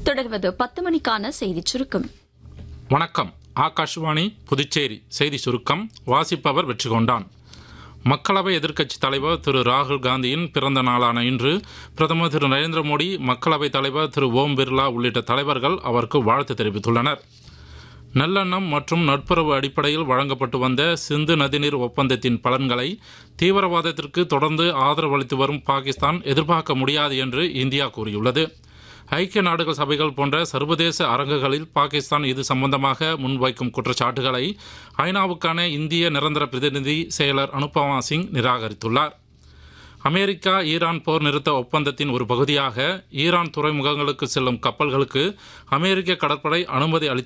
தொடர்வது பத்து மணிக்கான செய்திச் சுருக்கம் வணக்கம் ஆகாஷ்வாணி புதுச்சேரி செய்தி சுருக்கம் வாசிப்பவர் வெற்றி கொண்டான் மக்களவை எதிர்க்கட்சித் தலைவர் திரு ராகுல் காந்தியின் பிறந்த நாளான இன்று பிரதமர் திரு நரேந்திர மோடி மக்களவைத் தலைவர் திரு ஓம் பிர்லா உள்ளிட்ட தலைவர்கள் அவருக்கு வாழ்த்து தெரிவித்துள்ளனர் நல்லெண்ணம் மற்றும் நட்புறவு அடிப்படையில் வழங்கப்பட்டு வந்த சிந்து நதிநீர் ஒப்பந்தத்தின் பலன்களை தீவிரவாதத்திற்கு தொடர்ந்து ஆதரவளித்து வரும் பாகிஸ்தான் எதிர்பார்க்க முடியாது என்று இந்தியா கூறியுள்ளது ஐக்கிய நாடுகள் சபைகள் போன்ற சர்வதேச அரங்குகளில் பாகிஸ்தான் இது சம்பந்தமாக முன்வைக்கும் குற்றச்சாட்டுகளை ஐநாவுக்கான இந்திய நிரந்தர பிரதிநிதி செயலர் அனுபமா சிங் நிராகரித்துள்ளார் அமெரிக்கா ஈரான் போர் நிறுத்த ஒப்பந்தத்தின் ஒரு பகுதியாக ஈரான் துறைமுகங்களுக்கு செல்லும் கப்பல்களுக்கு அமெரிக்க கடற்படை அனுமதி அளி